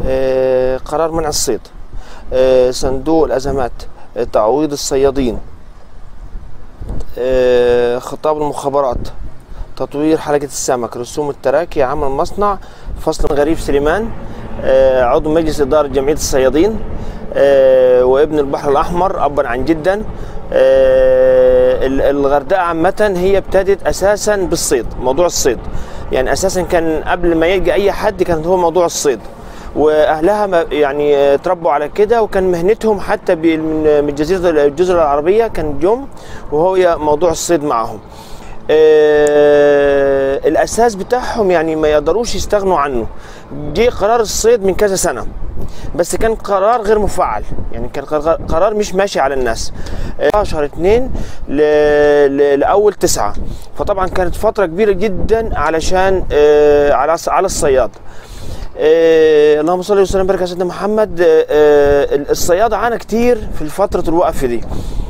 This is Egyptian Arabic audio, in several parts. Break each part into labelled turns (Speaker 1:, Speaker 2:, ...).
Speaker 1: آه، قرار منع الصيد آه، صندوق الازمات آه، تعويض الصيادين آه، خطاب المخابرات تطوير حلقة السمك رسوم التراكي عمل مصنع فصل غريب سليمان آه، عضو مجلس إدارة جمعية الصيادين آه، وابن البحر الأحمر أبا عن جدا آه، ال- الغردقة عامة هي ابتدت أساسا بالصيد موضوع الصيد يعني أساسا كان قبل ما يجي أي حد كان هو موضوع الصيد واهلها ما- يعني آه، تربوا على كده وكان مهنتهم حتى بال- من من جزيره الجزر العربيه كان جم وهو موضوع الصيد معهم آه، الاساس بتاعهم يعني ما يقدروش يستغنوا عنه جه قرار الصيد من كذا سنه بس كان قرار غير مفعل يعني كان قرار- قرار مش ماشي على الناس آه، شهر اتنين ل... ل... لاول تسعة فطبعا كانت فتره كبيره جدا علشان آه، على على الصياد آه، اللهم صل وسلم وبارك على سيدنا محمد آه، آه، الصياد عانى كتير في فتره الوقف دي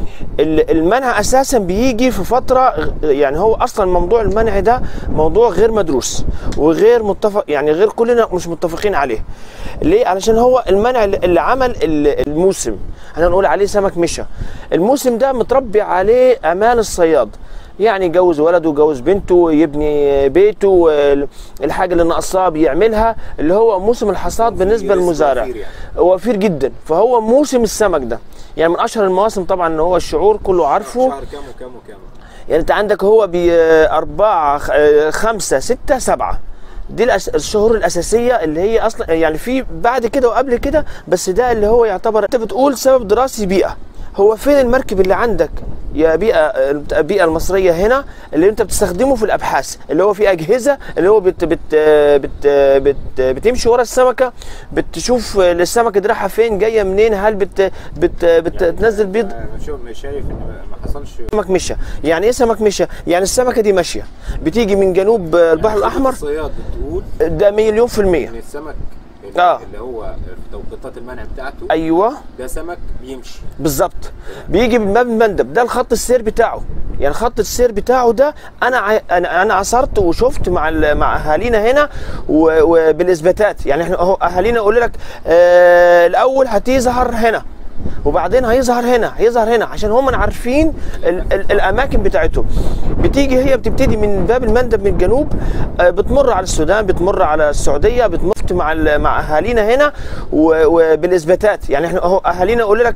Speaker 1: ال- المنع اساسا بيجي في فتره غ- يعني هو اصلا موضوع المنع ده موضوع غير مدروس وغير متفق يعني غير كلنا مش متفقين عليه ليه علشان هو المنع اللي اللي عمل ال- الموسم احنا نقول عليه سمك مشى الموسم ده متربي عليه امال الصياد يعني يجوز ولده يجوز بنته يبني بيته ال- الحاجه اللي ناقصاه بيعملها اللي هو موسم الحصاد بالنسبه
Speaker 2: رزق
Speaker 1: للمزارع
Speaker 2: وفير يعني.
Speaker 1: وفير جدا فهو موسم السمك ده يعني من اشهر المواسم طبعا ان هو الشعور كله عارفه
Speaker 2: شهر كام وكام وكام
Speaker 1: يعني انت عندك هو بأربعة خ- آه، خمسة ستة سبعة دي الأس- الشهور الأساسية اللي هي أصلا يعني في بعد كده وقبل كده بس ده اللي هو يعتبر أنت بتقول سبب دراسي بيئة هو فين المركب اللي عندك يا بيئة البيئة المصرية هنا اللي انت بتستخدمه في الابحاث اللي هو في اجهزة اللي هو بت بت بت بت بتمشي ورا السمكة بتشوف السمكة دي رايحة فين جاية منين هل بت بت بتنزل بيض
Speaker 2: أنا شو- مش شايف ان ما حصلش
Speaker 1: سمك مشى يعني ايه سمك مشى يعني السمكه دي ماشيه بتيجي من جنوب البحر الاحمر
Speaker 2: الصياد بتقول
Speaker 1: ده مليون في الميه
Speaker 2: ان السمك اللي,
Speaker 1: آه.
Speaker 2: اللي هو في توقيتات المنع بتاعته
Speaker 1: ايوه
Speaker 2: ده سمك بيمشي
Speaker 1: بالظبط بيجي من باب المندب ده الخط السير بتاعه يعني خط السير بتاعه ده انا ع- انا انا عصرت وشفت مع ال- مع اهالينا هنا و- وبالاثباتات يعني احنا اهو اهالينا يقول لك آه الاول هتظهر هنا وبعدين هيظهر هنا هيظهر هنا عشان هم عارفين ال ال الاماكن بتاعتهم بتيجي هي بتبتدي من باب المندب من الجنوب آه، بتمر على السودان بتمر على السعوديه بتمر مع ال- مع اهالينا هنا و- وبالاثباتات يعني احنا اهو اهالينا يقول لك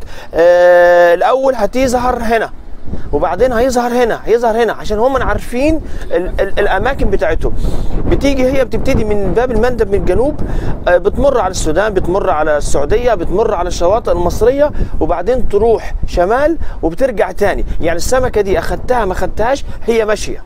Speaker 1: آه الاول هتظهر هنا وبعدين هيظهر هنا هيظهر هنا عشان هم عارفين ال ال الاماكن بتاعتهم بتيجي هي بتبتدي من باب المندب من الجنوب آه، بتمر على السودان بتمر على السعوديه بتمر على الشواطئ المصريه وبعدين تروح شمال وبترجع تاني يعني السمكه دي اخدتها ما اخدتهاش هي ماشيه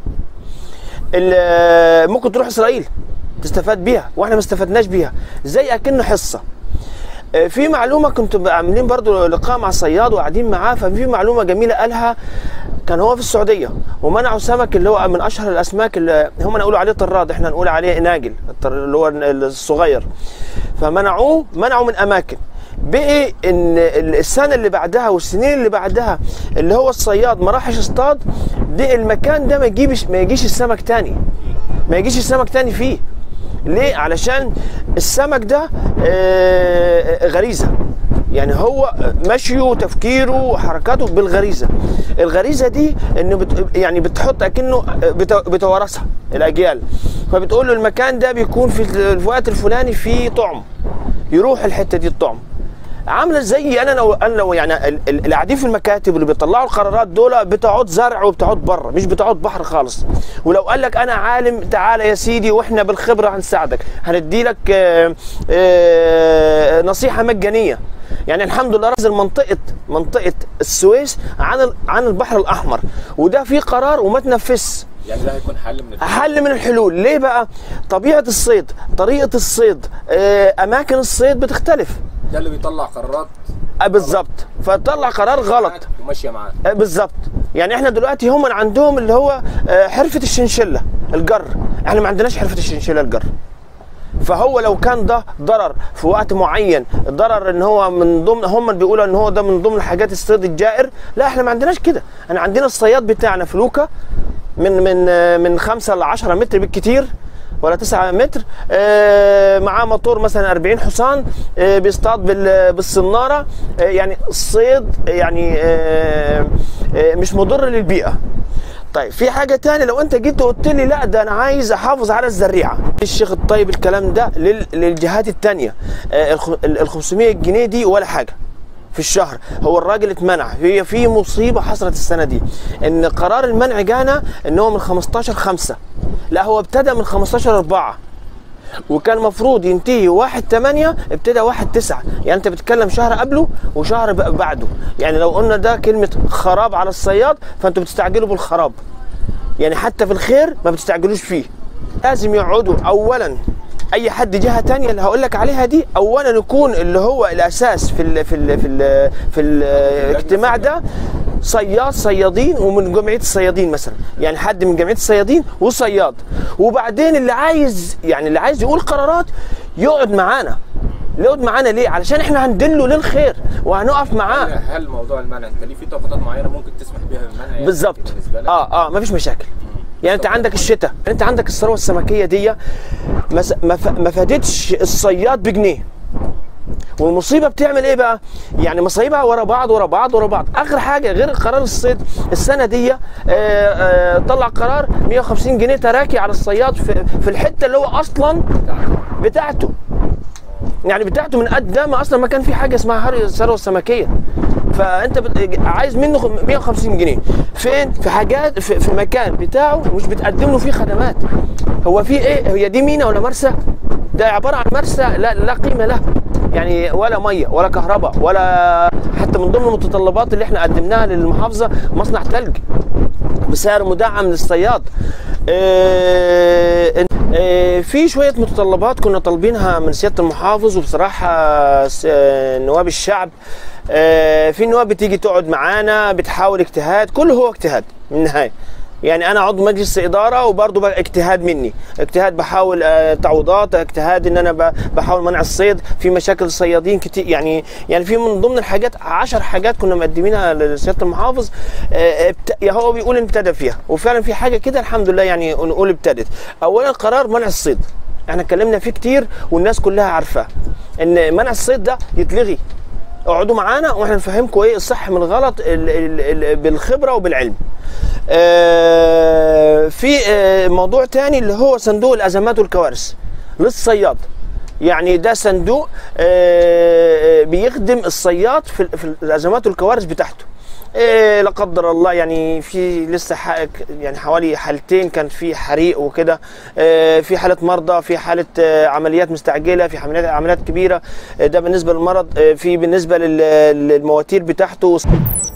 Speaker 1: ال- ممكن تروح اسرائيل تستفاد بيها واحنا ما استفدناش بيها زي اكنه حصه آه، في معلومه كنت عاملين برضو لقاء مع صياد وقاعدين معاه ففي معلومه جميله قالها كان هو في السعوديه ومنعوا سمك اللي هو من اشهر الاسماك اللي هم نقولوا عليه طراد احنا نقول عليه ناجل الطر- اللي هو الصغير فمنعوه منعوا من اماكن بقي ان السنه اللي بعدها والسنين اللي بعدها اللي هو الصياد ما راحش اصطاد دي المكان ده ما يجيبش ما يجيش السمك تاني ما يجيش السمك تاني فيه ليه علشان السمك ده آه، غريزه يعني هو مشيه وتفكيره وحركاته بالغريزه الغريزه دي انه بت يعني بتحط اكنه بت- بتوارثها الاجيال فبتقول له المكان ده بيكون في الوقت الفلاني فيه طعم يروح الحته دي الطعم عامله زي انا لو انا لو يعني ال- ال- اللي قاعدين في المكاتب اللي بيطلعوا القرارات دول بتقعد زرع وبتقعد بره مش بتقعد بحر خالص ولو قال لك انا عالم تعالى يا سيدي واحنا بالخبره هنساعدك هندي لك آه، آه، نصيحه مجانيه يعني الحمد لله رزل منطقه منطقه السويس عن ال- عن البحر الاحمر وده في قرار وما تنفذش
Speaker 2: يعني ده هيكون حل من الحلول.
Speaker 1: حل من الحلول ليه بقى طبيعه الصيد طريقه الصيد آه، اماكن الصيد بتختلف
Speaker 2: ده اللي بيطلع قرارات
Speaker 1: آه، بالظبط فطلع قرار غلط
Speaker 2: معاك وماشيه معاك
Speaker 1: آه، بالظبط يعني احنا دلوقتي هم عندهم اللي هو آه، حرفه الشنشله الجر احنا ما عندناش حرفه الشنشله الجر فهو لو كان ده ضرر في وقت معين ضرر ان هو من ضمن هم بيقولوا ان هو ده من ضمن حاجات الصيد الجائر لا احنا ما عندناش كده احنا عندنا الصياد بتاعنا فلوكه من من آه، من 5 ل 10 متر بالكتير ولا 9 متر آه، معاه موتور مثلا 40 حصان آه، بيصطاد بال- بالصناره آه، يعني الصيد يعني آه، آه، مش مضر للبيئه طيب في حاجه تانية لو انت جيت وقلت لي لا ده انا عايز احافظ على الزريعه الشيخ الطيب الكلام ده لل- للجهات التانية آه، الخ- ال 500 جنيه دي ولا حاجه في الشهر هو الراجل اتمنع هي في مصيبه حصلت السنه دي ان قرار المنع جانا ان هو من 15 5 لا هو ابتدى من 15 4 وكان المفروض ينتهي 1 8 ابتدى 1 9 يعني انت بتتكلم شهر قبله وشهر ب- بعده يعني لو قلنا ده كلمه خراب على الصياد فانتوا بتستعجلوا بالخراب يعني حتى في الخير ما بتستعجلوش فيه لازم يقعدوا اولا اي حد جهه تانية اللي هقول لك عليها دي اولا يكون اللي هو الاساس في ال في ال في ال في الاجتماع ده صياد صيادين ومن جمعيه الصيادين مثلا يعني حد من جمعيه الصيادين وصياد وبعدين اللي عايز يعني اللي عايز يقول قرارات يقعد معانا يقعد معانا ليه علشان احنا هندله للخير وهنقف معاه
Speaker 2: هل- هل موضوع المنع انت ليه في توقيتات معينه ممكن تسمح بها بالمنع يعني
Speaker 1: بالظبط
Speaker 2: بالنسبه لك؟
Speaker 1: اه اه مفيش مشاكل يعني انت عندك الشتاء انت عندك الثروه السمكيه دي ما س- ما ف- ما فادتش الصياد بجنيه والمصيبه بتعمل ايه بقى؟ يعني مصايبها ورا بعض ورا بعض ورا بعض، اخر حاجه غير قرار الصيد السنه دي آه، آه، طلع قرار 150 جنيه تراكي على الصياد في, في الحته اللي هو اصلا بتاعته يعني بتاعته من قدام اصلا ما كان في حاجه اسمها هري الثروه السمكيه فانت بت... عايز منه خ- 150 جنيه فين في حاجات في, في مكان بتاعه مش بتقدم له فيه خدمات هو في ايه هي دي مينا ولا مرسى ده عباره عن مرسى لا لا قيمه له يعني ولا ميه ولا كهرباء ولا حتى من ضمن المتطلبات اللي احنا قدمناها للمحافظه مصنع ثلج بسعر مدعم للصياد آه، آه، في شويه متطلبات كنا طالبينها من سياده المحافظ وبصراحه س- آه، نواب الشعب آه، في نواب بتيجي تقعد معانا بتحاول اجتهاد كله هو اجتهاد من النهايه يعني انا عضو مجلس اداره وبرضه بقى اجتهاد مني اجتهاد بحاول آه، تعويضات اجتهاد ان انا ب- بحاول منع الصيد في مشاكل الصيادين كتير يعني يعني في من ضمن الحاجات عشر حاجات كنا مقدمينها لسياده المحافظ آه، ابت- يا هو بيقول إن ابتدى فيها وفعلا في حاجه كده الحمد لله يعني نقول ابتدت اولا قرار منع الصيد احنا اتكلمنا فيه كتير والناس كلها عارفاه ان منع الصيد ده يتلغي اقعدوا معانا واحنا نفهمكم ايه الصح من الغلط ال ال ال بالخبره وبالعلم. آه في آه موضوع تاني اللي هو صندوق الازمات والكوارث للصياد. يعني ده صندوق آه بيخدم الصياد في, ال- في الازمات والكوارث بتاعته. إيه لا قدر الله يعني في لسه ح- يعني حوالي حالتين كان في حريق وكده إيه في حاله مرضى في حاله آه، عمليات مستعجله في عمليات عمليات كبيره آه، ده بالنسبه للمرض آه، في بالنسبه لل- للمواتير بتاعته